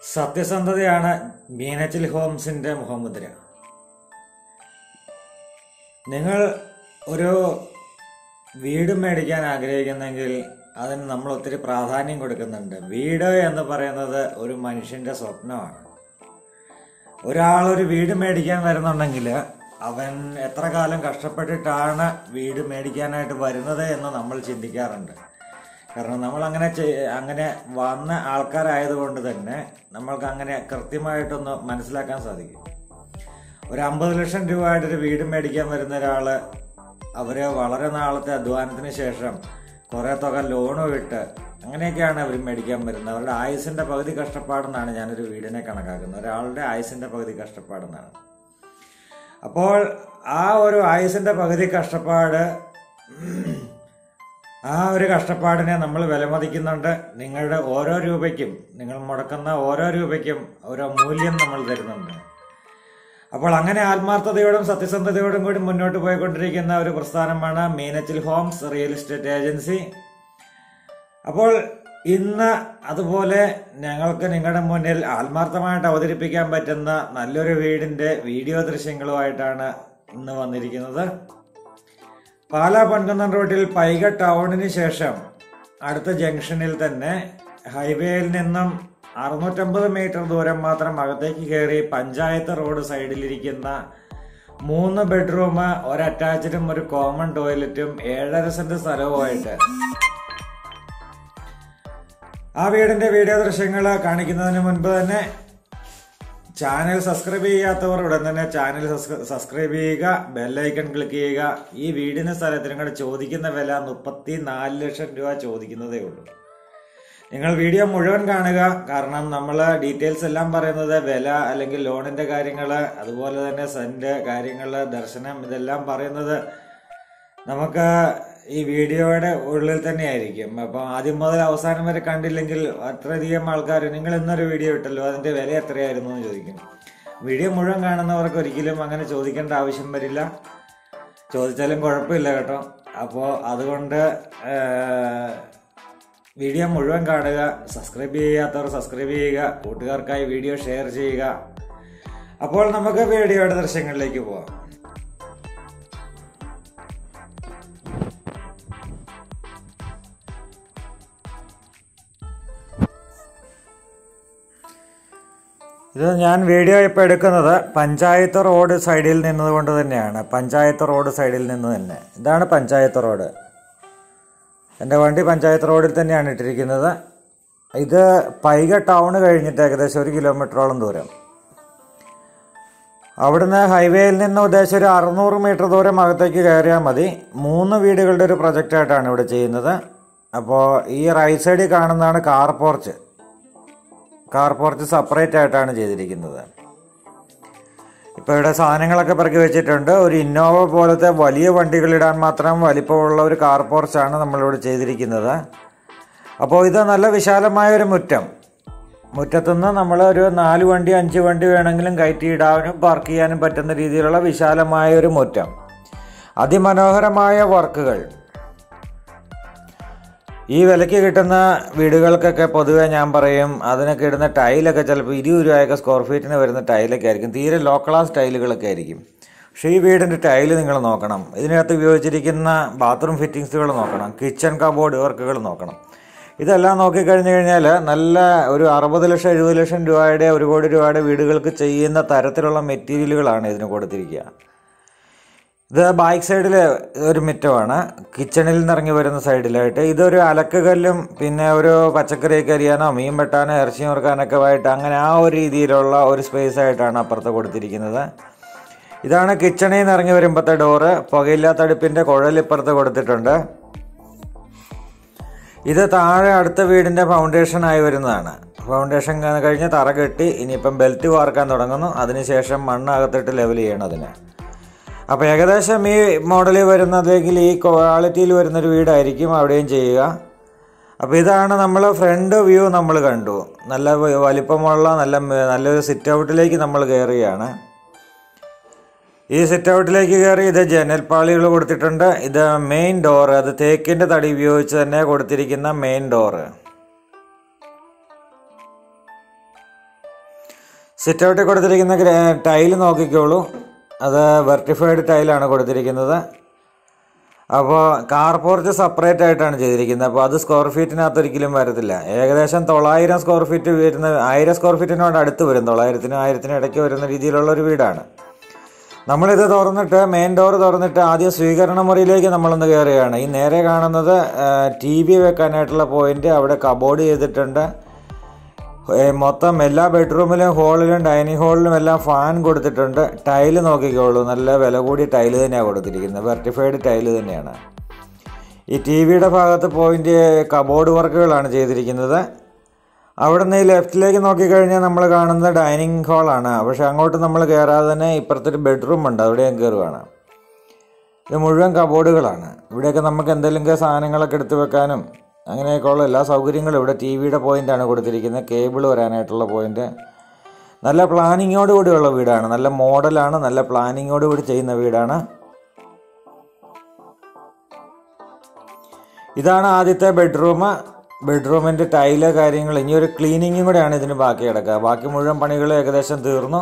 സത്യസന്ധതയാണ് മീനച്ചിൽ ഹോംസിന്റെ മുഖമുദ്ര നിങ്ങൾ ഒരു വീട് മേടിക്കാൻ ആഗ്രഹിക്കുന്നെങ്കിൽ അതിന് നമ്മൾ ഒത്തിരി പ്രാധാന്യം കൊടുക്കുന്നുണ്ട് വീട് എന്ന് പറയുന്നത് ഒരു മനുഷ്യന്റെ സ്വപ്നമാണ് ഒരാൾ ഒരു വീട് മേടിക്കാൻ വരുന്നുണ്ടെങ്കിൽ അവൻ എത്ര കാലം കഷ്ടപ്പെട്ടിട്ടാണ് വീട് മേടിക്കാനായിട്ട് വരുന്നത് എന്ന് നമ്മൾ ചിന്തിക്കാറുണ്ട് കാരണം നമ്മൾ അങ്ങനെ ചെയ്- അങ്ങനെ വന്ന ആൾക്കാരായതുകൊണ്ട് തന്നെ നമ്മൾക്ക് അങ്ങനെ കൃത്യമായിട്ടൊന്ന് മനസ്സിലാക്കാൻ സാധിക്കും ഒരു അമ്പത് ലക്ഷം രൂപയായിട്ട് ഒരു വീട് മേടിക്കാൻ വരുന്ന ഒരാള് അവര് വളരെ നാളത്തെ അധ്വാനത്തിന് ശേഷം കുറെ തുക ലോണും ഇട്ട് അങ്ങനെയൊക്കെയാണ് അവർ മേടിക്കാൻ വരുന്നത് അവരുടെ ആയുസിന്റെ പകുതി കഷ്ടപ്പാടെന്നാണ് ഞാനൊരു വീടിനെ കണക്കാക്കുന്നത് ഒരാളുടെ ആയുസിന്റെ പകുതി കഷ്ടപ്പാടെന്നാണ് അപ്പോൾ ആ ഒരു ആയുസിന്റെ പകുതി കഷ്ടപ്പാട് ആ ഒരു കഷ്ടപ്പാടിനെ നമ്മൾ വിലമതിക്കുന്നുണ്ട് നിങ്ങളുടെ ഓരോ രൂപയ്ക്കും നിങ്ങൾ മുടക്കുന്ന ഓരോ രൂപയ്ക്കും ഓരോ മൂല്യം നമ്മൾ തരുന്നുണ്ട് അപ്പോൾ അങ്ങനെ ആത്മാർത്ഥതയോടും സത്യസന്ധതയോടും കൂടി മുന്നോട്ട് പോയിക്കൊണ്ടിരിക്കുന്ന ഒരു പ്രസ്ഥാനമാണ് Meenachil homes real estate agency അപ്പോൾ ഇന്ന് അതുപോലെ ഞങ്ങൾക്ക് നിങ്ങളുടെ മുന്നിൽ ആത്മാർത്ഥമായിട്ട് അവതരിപ്പിക്കാൻ പറ്റുന്ന നല്ലൊരു വീടിന്റെ വീഡിയോ ദൃശ്യങ്ങളുമായിട്ടാണ് ഇന്ന് വന്നിരിക്കുന്നത് പാലാ പൊൻകുന്നം റോഡിൽ പൈക ടൗണിന് ശേഷം അടുത്ത ജംഗ്ഷനിൽ തന്നെ ഹൈവേയിൽ നിന്നും അറുന്നൂറ്റമ്പത് മീറ്റർ ദൂരം മാത്രം അകത്തേക്ക് കയറി പഞ്ചായത്ത് റോഡ് സൈഡിലിരിക്കുന്ന മൂന്ന് ബെഡ്റൂം ഒരു അറ്റാച്ച്ഡും ഒരു കോമൺ ടോയ്ലറ്റും ഏഴര സെന്റ് സ്ഥലവുമായിട്ട് ആ വീടിന്റെ വീഡിയോ ദൃശ്യങ്ങൾ കാണിക്കുന്നതിന് മുൻപ് തന്നെ ചാനൽ സബ്സ്ക്രൈബ് ചെയ്യാത്തവർ ഉടൻ തന്നെ ചാനൽ സബ്സ്ക്ര- സബ്സ്ക്രൈബ് ചെയ്യുക ബെല്ലൈക്കൺ ക്ലിക്ക് ചെയ്യുക ഈ വീടിന് സ്ഥലത്തിനും കൂടെ ചോദിക്കുന്ന വില മുപ്പത്തി നാല് ലക്ഷം രൂപ ചോദിക്കുന്നതേ ഉള്ളൂ നിങ്ങൾ വീഡിയോ മുഴുവൻ കാണുക കാരണം നമ്മൾ ഡീറ്റെയിൽസ് എല്ലാം പറയുന്നത് വില അല്ലെങ്കിൽ ലോണിന്റെ കാര്യങ്ങൾ അതുപോലെ തന്നെ സെന്റ് കാര്യങ്ങൾ ദർശനം ഇതെല്ലാം പറയുന്നത് നമുക്ക് ഈ വീഡിയോയുടെ ഉള്ളിൽ തന്നെ ആയിരിക്കും അപ്പം ആദ്യം മുതൽ അവസാനം വരെ കണ്ടില്ലെങ്കിൽ അത്രയധികം ആൾക്കാർ നിങ്ങൾ ഇന്നൊരു വീഡിയോ ഇട്ടല്ലോ അതിന്റെ വില എത്രയായിരുന്നു എന്ന് ചോദിക്കും വീഡിയോ മുഴുവൻ കാണുന്നവർക്ക് ഒരിക്കലും അങ്ങനെ ചോദിക്കേണ്ട ആവശ്യം വരില്ല ചോദിച്ചാലും കുഴപ്പമില്ല കേട്ടോ അപ്പോൾ അതുകൊണ്ട് ഏഹ്, വീഡിയോ മുഴുവൻ കാണുക സബ്സ്ക്രൈബ് ചെയ്യാത്തവർ സബ്സ്ക്രൈബ് ചെയ്യുക കൂട്ടുകാർക്കായി വീഡിയോ ഷെയർ ചെയ്യുക അപ്പോൾ നമുക്ക് വീഡിയോയുടെ ദൃശ്യങ്ങളിലേക്ക് പോവാം ഇത് ഞാൻ വീഡിയോ ഇപ്പോൾ എടുക്കുന്നത് പഞ്ചായത്ത് റോഡ് സൈഡിൽ നിന്നതുകൊണ്ട് തന്നെയാണ് പഞ്ചായത്ത് റോഡ് സൈഡിൽ നിന്ന് തന്നെ ഇതാണ് പഞ്ചായത്ത് റോഡ് എൻ്റെ വണ്ടി പഞ്ചായത്ത് റോഡിൽ തന്നെയാണ് ഇട്ടിരിക്കുന്നത് ഇത് പൈക ടൗൺ കഴിഞ്ഞിട്ട് ഏകദേശം ഒരു കിലോമീറ്ററോളം ദൂരം അവിടുന്ന് ഹൈവേയിൽ നിന്ന് ഉദ്ദേശം ഒരു അറുന്നൂറ് മീറ്റർ ദൂരം അകത്തേക്ക് കയറിയാൽ മതി മൂന്ന് വീടുകളുടെ ഒരു പ്രൊജക്റ്റായിട്ടാണ് ഇവിടെ ചെയ്യുന്നത് അപ്പോൾ ഈ റൈറ്റ് സൈഡിൽ കാണുന്നതാണ് car porch car porch separate ആയിട്ടാണ് ചെയ്തിരിക്കുന്നത് ഇപ്പോൾ ഇവിടെ സാധനങ്ങളൊക്കെ പിറക്കി വെച്ചിട്ടുണ്ട് ഒരു ഇന്നോവ പോലത്തെ വലിയ വണ്ടികൾ ഇടാൻ മാത്രം വലിപ്പമുള്ള ഒരു കാർ പോർച്ചാണ് നമ്മളിവിടെ ചെയ്തിരിക്കുന്നത് അപ്പോൾ ഇത് നല്ല വിശാലമായ ഒരു മുറ്റം മുറ്റത്തുനിന്ന് നമ്മൾ ഒരു നാല് വണ്ടി അഞ്ച് വണ്ടി വേണമെങ്കിലും കയറ്റി ഇടാനും പാർക്ക് ചെയ്യാനും പറ്റുന്ന രീതിയിലുള്ള വിശാലമായ ഒരു മുറ്റം അതിമനോഹരമായ വർക്കുകൾ ഈ വിലയ്ക്ക് കിട്ടുന്ന വീടുകൾക്കൊക്കെ പൊതുവെ ഞാൻ പറയും അതിനൊക്കെ ഇടുന്ന ടൈലൊക്കെ ചിലപ്പോൾ ഇരുപത് രൂപയൊക്കെ സ്ക്വയർ ഫീറ്റിന് വരുന്ന ടൈലൊക്കെ ആയിരിക്കും തീരെ ലോ ക്ലാസ് ടൈലുകളൊക്കെ ആയിരിക്കും പക്ഷേ ഈ വീടിൻ്റെ ടൈല് നിങ്ങൾ നോക്കണം ഇതിനകത്ത് ഉപയോഗിച്ചിരിക്കുന്ന ബാത്റൂം ഫിറ്റിങ്സുകൾ നോക്കണം കിച്ചൺ കബോർഡ് വർക്കുകൾ നോക്കണം ഇതെല്ലാം നോക്കിക്കഴിഞ്ഞു കഴിഞ്ഞാൽ നല്ല ഒരു അറുപത് ലക്ഷം എഴുപത് ലക്ഷം രൂപയുടെ ഒരു കോടി രൂപയുടെ വീടുകൾക്ക് ചെയ്യുന്ന തരത്തിലുള്ള മെറ്റീരിയലുകളാണ് ഇതിന് കൊടുത്തിരിക്കുക ഇത് ബാക്ക് സൈഡിൽ ഒരു മിറ്റമാണ് കിച്ചണിൽ നിന്ന് ഇറങ്ങി വരുന്ന സൈഡിലായിട്ട് ഇതൊരു അലക്കുകല്ലും പിന്നെ ഒരു പച്ചക്കറിയൊക്കെ അരിയാനോ മീൻ വെട്ടാനോ ഇറച്ചി മുറുക്കാനൊക്കെ ആയിട്ട് അങ്ങനെ ആ ഒരു രീതിയിലുള്ള ഒരു സ്പേസ് ആയിട്ടാണ് അപ്പുറത്ത് കൊടുത്തിരിക്കുന്നത് ഇതാണ് കിച്ചണിൽ നിന്ന് ഇറങ്ങി വരുമ്പോഴത്തെ ഡോറ് പുകയില്ലാത്ത അടുപ്പിൻ്റെ കുഴൽ ഇപ്പുറത്ത് കൊടുത്തിട്ടുണ്ട് ഇത് താഴെ അടുത്ത വീടിൻ്റെ ഫൗണ്ടേഷൻ ആയി വരുന്നതാണ് ഫൗണ്ടേഷൻ കഴിഞ്ഞ് തറ കെട്ടി ഇനിയിപ്പം ബെൽറ്റ് വാർക്കാൻ തുടങ്ങുന്നു അതിനുശേഷം മണ്ണ് അകത്തിട്ട് ലെവൽ ചെയ്യണം അതിന് അപ്പോൾ ഏകദേശം ഈ മോഡലിൽ വരുന്നതെങ്കിൽ ഈ ക്വാളിറ്റിയിൽ വരുന്നൊരു വീടായിരിക്കും അവിടെയും ചെയ്യുക അപ്പോൾ ഇതാണ് നമ്മൾ ഫ്രണ്ട് വ്യൂ നമ്മൾ കണ്ടു നല്ല വ- വലിപ്പമുള്ള നല്ല മ- നല്ലൊരു സിറ്റ് ഔട്ടിലേക്ക് നമ്മൾ കയറുകയാണ് ഈ സിറ്റ് ഔട്ടിലേക്ക് കയറി ഇത് ജനൽപ്പാളികൾ കൊടുത്തിട്ടുണ്ട് ഇത് മെയിൻ ഡോറ് അത് തേക്കിൻ്റെ തടി ഉപയോഗിച്ച് തന്നെ കൊടുത്തിരിക്കുന്ന മെയിൻ ഡോറ് സിറ്റ് ഔട്ടിൽ കൊടുത്തിരിക്കുന്ന ടൈല് നോക്കിക്കോളൂ അത് വെർട്ടിഫൈഡ് ടൈലാണ് കൊടുത്തിരിക്കുന്നത് അപ്പോൾ കാർ പോർച്ച് സെപ്പറേറ്റ് ആയിട്ടാണ് ചെയ്തിരിക്കുന്നത് അപ്പോൾ അത് സ്ക്വയർ ഫീറ്റിനകത്ത് ഒരിക്കലും വരത്തില്ല ഏകദേശം തൊള്ളായിരം സ്ക്വയർ ഫീറ്റ് വരുന്ന ആയിരം സ്ക്വയർ ഫീറ്റിനോട് അടുത്ത് വരും തൊള്ളായിരത്തിനും ആയിരത്തിനും ഇടയ്ക്ക് വരുന്ന രീതിയിലുള്ള ഒരു വീടാണ് നമ്മളിത് തുറന്നിട്ട് മെയിൻ ഡോർ തുറന്നിട്ട് ആദ്യം സ്വീകരണ മുറിയിലേക്ക് നമ്മളൊന്ന് കയറുകയാണ് ഈ നേരെ കാണുന്നത് ടി വി വെക്കാനായിട്ടുള്ള പോയിന്റ് അവിടെ കബോർഡ് ചെയ്തിട്ടുണ്ട് ഏ, മൊത്തം എല്ലാ ബെഡ്റൂമിലും ഹോളിലും ഡൈനിങ് ഹോളിലും എല്ലാം ഫാൻ കൊടുത്തിട്ടുണ്ട് ടൈല് നോക്കിക്കോളൂ നല്ല വില കൂടിയ ടൈല് തന്നെയാണ് കൊടുത്തിരിക്കുന്നത് വെർട്ടിഫൈഡ് ടൈല് തന്നെയാണ് ഈ ടി വിയുടെ ഭാഗത്ത് പോയിന്റ് കബോർഡ് വർക്കുകളാണ് ചെയ്തിരിക്കുന്നത് അവിടെ നിന്ന് ഈ ലെഫ്റ്റിലേക്ക് നോക്കിക്കഴിഞ്ഞാൽ നമ്മൾ കാണുന്നത് ഡൈനിങ് ഹാളാണ് പക്ഷെ അങ്ങോട്ട് നമ്മൾ കയറാതെ തന്നെ ഇപ്പുറത്തൊരു ബെഡ്റൂം ഉണ്ട് അവിടെ ഞാൻ കയറുകയാണ് ഇത് മുഴുവൻ കബോർഡുകളാണ് ഇവിടെയൊക്കെ നമുക്ക് എന്തെങ്കിലും സാധനങ്ങളൊക്കെ എടുത്തു വെക്കാനും അങ്ങനെയൊക്കെയുള്ള എല്ലാ സൗകര്യങ്ങളും ഇവിടെ ടി വിയുടെ പോയിൻ്റാണ് കൊടുത്തിരിക്കുന്നത് കേബിൾ വരാനായിട്ടുള്ള പോയിന്റ് നല്ല പ്ലാനിങ്ങോട് കൂടിയുള്ള വീടാണ് നല്ല മോഡലാണ് നല്ല പ്ലാനിങ്ങോട് കൂടി ചെയ്യുന്ന വീടാണ് ഇതാണ് ആദ്യത്തെ ബെഡ്റൂം ബെഡ്റൂമിൻ്റെ ടൈല് കാര്യങ്ങൾ ഇനി ഒരു ക്ലീനിങ്ങും കൂടെയാണ് ഇതിന് ബാക്കി കിടക്കുക ബാക്കി മുഴുവൻ പണികൾ ഏകദേശം തീർന്നു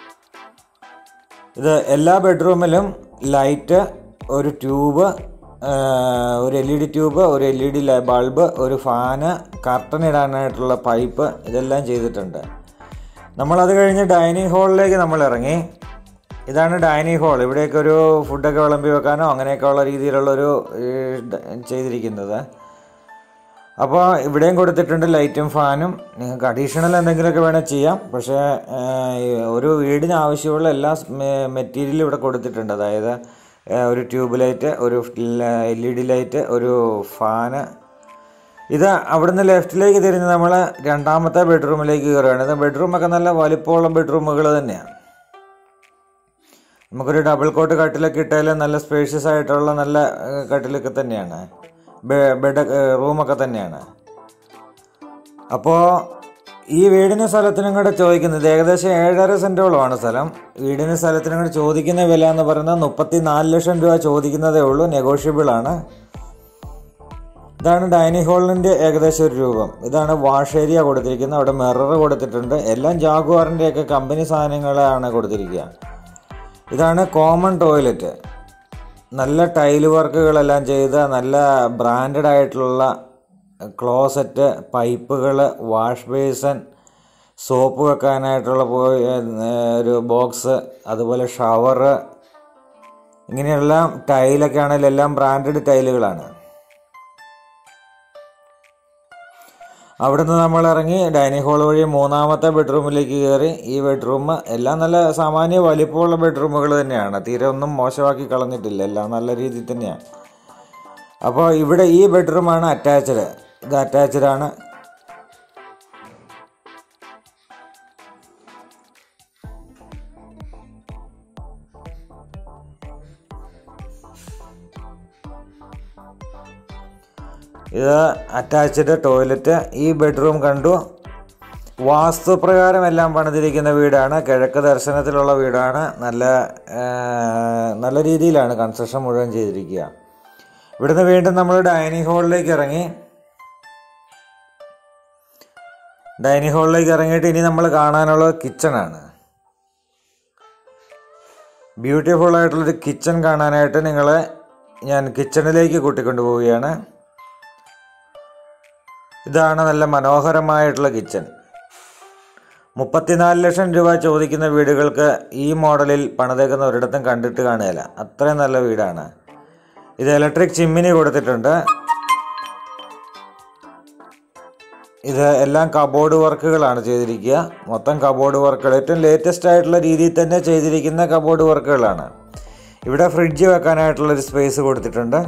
ഇത് എല്ലാ ബെഡ്റൂമിലും ലൈറ്റ് ഒരു ട്യൂബ് ഒരു എൽ ഇ ഡി ട്യൂബ് ഒരു എൽ ഇ ഡി ബൾബ് ഒരു ഫാന് കർട്ടൻ ഇടാനായിട്ടുള്ള പൈപ്പ് ഇതെല്ലാം ചെയ്തിട്ടുണ്ട് നമ്മളത് കഴിഞ്ഞ് ഡൈനിങ് ഹാളിലേക്ക് നമ്മൾ ഇറങ്ങി ഇതാണ് ഡൈനിങ് ഹാൾ ഇവിടെയൊക്കെ ഒരു ഫുഡൊക്കെ വിളമ്പി വെക്കാനോ അങ്ങനെയൊക്കെയുള്ള രീതിയിലുള്ളൊരു ഈ, ഡ- ചെയ്തിരിക്കുന്നത് അപ്പോൾ ഇവിടെയും കൊടുത്തിട്ടുണ്ട് ലൈറ്റും ഫാനും നിങ്ങൾക്ക് അഡീഷണൽ എന്തെങ്കിലുമൊക്കെ വേണേൽ ചെയ്യാം പക്ഷേ ആ, ഈ ഒരു വീടിന് ആവശ്യമുള്ള എല്ലാ മെറ്റീരിയലും ഇവിടെ കൊടുത്തിട്ടുണ്ട് അതായത് ആ, ഒരു ട്യൂബ് ലൈറ്റ് ഒരു എൽ ഇ ഡി ലൈറ്റ് ഒരു ഫാന് ഇത് അവിടുന്ന് ലെഫ്റ്റിലേക്ക് തിരിഞ്ഞ് നമ്മൾ രണ്ടാമത്തെ ബെഡ്റൂമിലേക്ക് കയറുകയാണ് ഇത് ബെഡ്റൂമൊക്കെ നല്ല വലിപ്പമുള്ള ബെഡ്റൂമുകൾ തന്നെയാണ് നമുക്കൊരു ഡബിൾ കോട്ട് കട്ടിലൊക്കെ ഇട്ടാൽ നല്ല സ്പേഷ്യസ് ആയിട്ടുള്ള നല്ല ഏഹ്, കട്ടിലൊക്കെ തന്നെയാണ് ബെ- ബെഡ് ഏഹ്, റൂമൊക്കെ തന്നെയാണ് അപ്പോൾ ഈ വീടിന് സ്ഥലത്തിനും കൂടെ ചോദിക്കുന്നത് ഏകദേശം ഏഴര സെൻറ്റോളമാണ് സ്ഥലം വീടിന് സ്ഥലത്തിനും കൂടെ ചോദിക്കുന്ന വില എന്ന് പറയുന്നത് മുപ്പത്തി നാല് ലക്ഷം രൂപ ചോദിക്കുന്നതേ ഉള്ളൂ നെഗോഷ്യബിൾ ആണ് ഇതാണ് ഡൈനിങ് ഹാളിൻ്റെ ഏകദേശം ഒരു രൂപം ഇതാണ് വാഷ് ഏരിയ കൊടുത്തിരിക്കുന്നത് അവിടെ മിറർ കൊടുത്തിട്ടുണ്ട് എല്ലാം ജാഗ്വാറിൻ്റെ ഒക്കെ കമ്പനി സാധനങ്ങളാണ് കൊടുത്തിരിക്കുക ഇതാണ് കോമൺ ടോയ്ലറ്റ് നല്ല ടൈല് വർക്കുകളെല്ലാം ചെയ്ത നല്ല ബ്രാൻഡഡ് ആയിട്ടുള്ള ക്ലോസറ്റ് പൈപ്പുകൾ വാഷ് ബേസൻ സോപ്പ് വെക്കാനായിട്ടുള്ള പോ- ഏ, ഒരു ബോക്സ് അതുപോലെ ഷവർ ഇങ്ങനെയെല്ലാം ടൈലൊക്കെ ആണെങ്കിലും എല്ലാം ബ്രാൻഡഡ് ടൈലുകളാണ് അവിടുന്ന് നമ്മൾ ഇറങ്ങി ഡൈനിങ് ഹാൾ വഴി മൂന്നാമത്തെ ബെഡ്റൂമിലേക്ക് കയറി ഈ ബെഡ്റൂം എല്ലാം നല്ല സാമാന്യ വലിപ്പമുള്ള ബെഡ്റൂമുകൾ തന്നെയാണ് തീരെ ഒന്നും മോശമാക്കി കളഞ്ഞിട്ടില്ല എല്ലാം നല്ല രീതിയിൽ തന്നെയാണ് അപ്പോൾ ഇവിടെ ഈ ബെഡ്റൂമാണ് അറ്റാച്ച്ഡ് ഇത് അറ്റാച്ച്ഡ് ആണ് ഇത് അറ്റാച്ച്ഡ് ടോയ്ലറ്റ് ഈ ബെഡ്റൂം കണ്ടു വാസ്തുപ്രകാരം എല്ലാം പണിതിരിക്കുന്ന വീടാണ് കിഴക്ക് ദർശനത്തിലുള്ള വീടാണ് നല്ല ആ, നല്ല രീതിയിലാണ് കൺസ്ട്രക്ഷൻ മുഴുവൻ ചെയ്തിരിക്കുക ഇവിടുന്ന് വീണ്ടും നമ്മൾ ഡൈനിങ് ഹാളിലേക്ക് ഇറങ്ങി ഡൈനിങ് ഹാളിലേക്ക് ഇറങ്ങിയിട്ട് ഇനി നമ്മൾ കാണാനുള്ളത് കിച്ചണാണ് ബ്യൂട്ടിഫുൾ ആയിട്ടുള്ളൊരു കിച്ചൺ കാണാനായിട്ട് നിങ്ങളെ ഞാൻ കിച്ചണിലേക്ക് കൂട്ടിക്കൊണ്ടു പോവുകയാണ് ഇതാണ് നല്ല മനോഹരമായിട്ടുള്ള കിച്ചൺ മുപ്പത്തിനാല് ലക്ഷം രൂപ ചോദിക്കുന്ന വീടുകൾക്ക് ഈ മോഡലിൽ പണിതേക്കുന്ന ഒരിടത്തും കണ്ടിട്ട് കാണുകയില്ല അത്രയും നല്ല വീടാണ് ഇത് ഇലക്ട്രിക് ചിമ്മിനി കൊടുത്തിട്ടുണ്ട് ഇത് എല്ലാം കബോർഡ് വർക്കുകളാണ് ചെയ്തിരിക്കുക മൊത്തം കബോർഡ് വർക്കുകൾ ഏറ്റവും ലേറ്റസ്റ്റ് ആയിട്ടുള്ള രീതിയിൽ തന്നെ ചെയ്തിരിക്കുന്ന കബോർഡ് വർക്കുകളാണ് ഇവിടെ ഫ്രിഡ്ജ് വെക്കാനായിട്ടുള്ളൊരു സ്പേസ് കൊടുത്തിട്ടുണ്ട്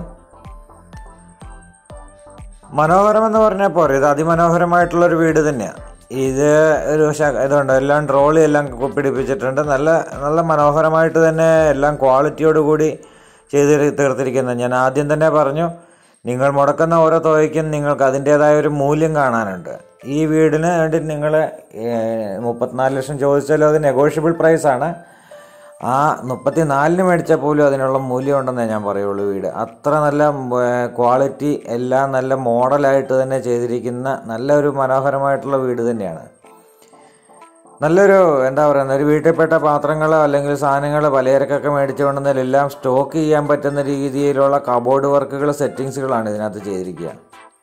മനോഹരം എന്ന് പറഞ്ഞാൽ പോരെ ഇത് അതിമനോഹരമായിട്ടുള്ള ഒരു വീട് തന്നെയാണ് ഇത് ഒരു ശ- ഇതുണ്ട് എല്ലാം ട്രോളി എല്ലാം പിടിപ്പിച്ചിട്ടുണ്ട് നല്ല നല്ല മനോഹരമായിട്ട് തന്നെ എല്ലാം ക്വാളിറ്റിയോട് കൂടി ചെയ്ത് തീർത്തിരിക്കുന്നത് ഞാൻ ആദ്യം തന്നെ പറഞ്ഞു നിങ്ങൾ മുടക്കുന്ന ഓരോ തുകയ്ക്കും നിങ്ങൾക്ക് അതിൻ്റേതായ ഒരു മൂല്യം കാണാനുണ്ട് ഈ വീടിന് വേണ്ടി നിങ്ങൾ മുപ്പത്തിനാല് ലക്ഷം ചോദിച്ചാലും അത് നെഗോഷ്യബിൾ പ്രൈസാണ് ആ മുപ്പത്തി നാലിന് മേടിച്ചാൽ പോലും അതിനുള്ള മൂല്യം ഉണ്ടെന്നേ ഞാൻ പറയുള്ളൂ വീട് അത്ര നല്ല ക്വാളിറ്റി എല്ലാം നല്ല മോഡലായിട്ട് തന്നെ ചെയ്തിരിക്കുന്ന നല്ല ഒരു മനോഹരമായിട്ടുള്ള വീട് തന്നെയാണ് നല്ലൊരു എന്താ പറയുക ഒരു വീട്ടിൽപ്പെട്ട പാത്രങ്ങൾ അല്ലെങ്കിൽ സാധനങ്ങൾ പലചരക്കൊക്കെ മേടിച്ചു കൊണ്ടുവന്നതിലെല്ലാം സ്റ്റോക്ക് ചെയ്യാൻ പറ്റുന്ന രീതിയിലുള്ള കബോർഡ് വർക്കുകൾ സെറ്റിങ്സുകളാണ് ഇതിനകത്ത് ചെയ്തിരിക്കുക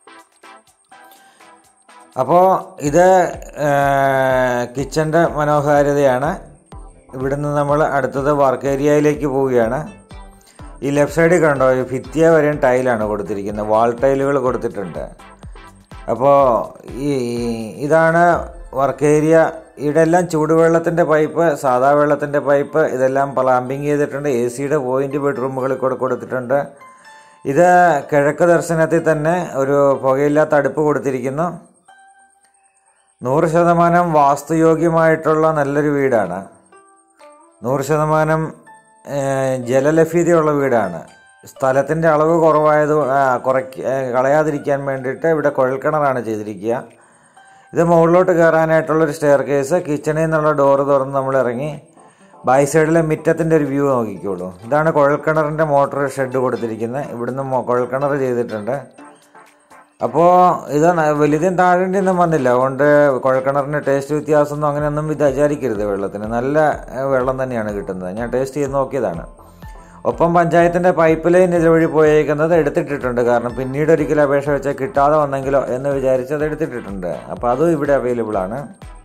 അപ്പോൾ ഇത് കിച്ചൻ്റെ മനോഹാരിതയാണ് ഇവിടുന്ന് നമ്മൾ അടുത്തത് വർക്ക് ഏരിയയിലേക്ക് പോവുകയാണ് ഈ ലെഫ്റ്റ് സൈഡിൽ കണ്ടോ ഈ ഭിത്തിയ വരെയും ടൈലാണ് കൊടുത്തിരിക്കുന്നത് വാൾ ടൈലുകൾ കൊടുത്തിട്ടുണ്ട് അപ്പോൾ ഈ ഇതാണ് വർക്ക് ഏരിയ ഇവിടെ എല്ലാം ചൂടുവെള്ളത്തിൻ്റെ പൈപ്പ് സാധാ വെള്ളത്തിൻ്റെ പൈപ്പ് ഇതെല്ലാം പ്ലാമ്പിങ് ചെയ്തിട്ടുണ്ട് എ സിയുടെ പോയിന്റ് ബെഡ്റൂമുകളിൽ കൂടെ കൊടുത്തിട്ടുണ്ട് ഇത് കിഴക്ക് ദർശനത്തിൽ തന്നെ ഒരു പുകയില്ലാത്ത അടുപ്പ് കൊടുത്തിരിക്കുന്നു നൂറ് ശതമാനം വാസ്തുയോഗ്യമായിട്ടുള്ള നല്ലൊരു വീടാണ് നൂറ് ശതമാനം ഏഹ്, ജലലഭ്യതയുള്ള വീടാണ് സ്ഥലത്തിൻ്റെ അളവ് കുറവായത് ആ, കുറയ്ക്ക ഏ, കളയാതിരിക്കാൻ വേണ്ടിയിട്ട് ഇവിടെ കുഴൽക്കിണറാണ് ചെയ്തിരിക്കുക ഇത് മുകളിലോട്ട് കയറാനായിട്ടുള്ളൊരു സ്റ്റെയർ കേസ് കിച്ചണിൽ നിന്നുള്ള ഡോറ് തുറന്ന് നമ്മൾ ഇറങ്ങി ബൈ സൈഡിലെ മിറ്റത്തിൻ്റെ ഒരു വ്യൂ നോക്കിക്കോളൂ ഇതാണ് കുഴൽക്കിണറിൻ്റെ മോട്ടോർ ഷെഡ് കൊടുത്തിരിക്കുന്നത് ഇവിടുന്ന് മൊ- കുഴൽക്കിണർ ചെയ്തിട്ടുണ്ട് അപ്പോൾ ഇത് ന- വലുതും താഴേണ്ടിയൊന്നും വന്നില്ല അതുകൊണ്ട് കുഴൽക്കിണറിൻ്റെ ടേസ്റ്റ് വ്യത്യാസമൊന്നും അങ്ങനെയൊന്നും വിചാരിക്കരുത് വെള്ളത്തിന് നല്ല ഏഹ്, വെള്ളം തന്നെയാണ് കിട്ടുന്നത് ഞാൻ ടേസ്റ്റ് ചെയ്ത് നോക്കിയതാണ് ഒപ്പം പഞ്ചായത്തിൻ്റെ പൈപ്പ് ലൈൻ ഇതുവഴി പോയേക്കുന്നത് എടുത്തിട്ടിട്ടുണ്ട് കാരണം പിന്നീട് ഒരിക്കലും അപേക്ഷ വെച്ചാൽ കിട്ടാതെ വന്നെങ്കിലോ എന്ന് വിചാരിച്ച് അത് എടുത്തിട്ടിട്ടുണ്ട് അപ്പോൾ അതും ഇവിടെ അവൈലബിൾ ആണ്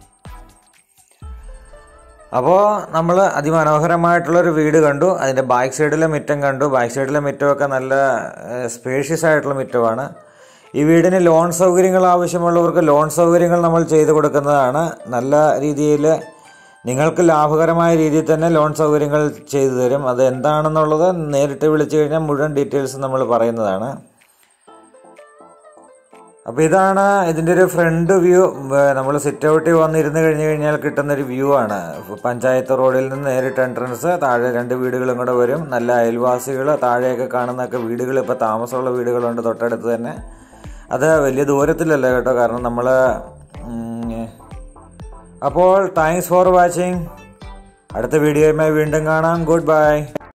അപ്പോൾ നമ്മൾ അതിമനോഹരമായിട്ടുള്ളൊരു വീട് കണ്ടു അതിൻ്റെ ബാക്ക് സൈഡിലെ മുറ്റം കണ്ടു ബാക്ക് സൈഡിലെ മുറ്റമൊക്കെ നല്ല സ്പേഷ്യസ് ആയിട്ടുള്ള മുറ്റമാണ് ഈ വീടിന് ലോൺ സൗകര്യങ്ങൾ ആവശ്യമുള്ളവർക്ക് ലോൺ സൗകര്യങ്ങൾ നമ്മൾ ചെയ്തു കൊടുക്കുന്നതാണ് നല്ല രീതിയിൽ നിങ്ങൾക്ക് ലാഭകരമായ രീതിയിൽ തന്നെ ലോൺ സൗകര്യങ്ങൾ ചെയ്തു തരും അത് എന്താണെന്നുള്ളത് നേരിട്ട് വിളിച്ചു കഴിഞ്ഞാൽ മുഴുവൻ ഡീറ്റെയിൽസ് നമ്മൾ പറയുന്നതാണ് അപ്പോൾ ഇതാണ് ഇതിൻ്റെ ഒരു ഫ്രണ്ട് വ്യൂ നമ്മൾ സിറ്റ് ഔട്ടിൽ വന്നിരുന്ന് കഴിഞ്ഞ് കഴിഞ്ഞാൽ കിട്ടുന്ന ഒരു വ്യൂ ആണ് പഞ്ചായത്ത് റോഡിൽ നിന്ന് നേരിട്ട് എൻട്രൻസ് താഴെ രണ്ട് വീടുകളും കൂടെ വരും നല്ല അയൽവാസികൾ താഴെയൊക്കെ കാണുന്നൊക്കെ വീടുകൾ ഇപ്പോൾ താമസമുള്ള വീടുകളുണ്ട് തൊട്ടടുത്ത് തന്നെ അത് വലിയ ദൂരത്തിലല്ല കേട്ടോ കാരണം നമ്മൾ അപ്പോൾ താങ്ക്സ് ഫോർ വാച്ചിങ് അടുത്ത വീഡിയോയുമായി വീണ്ടും കാണാം ഗുഡ് ബൈ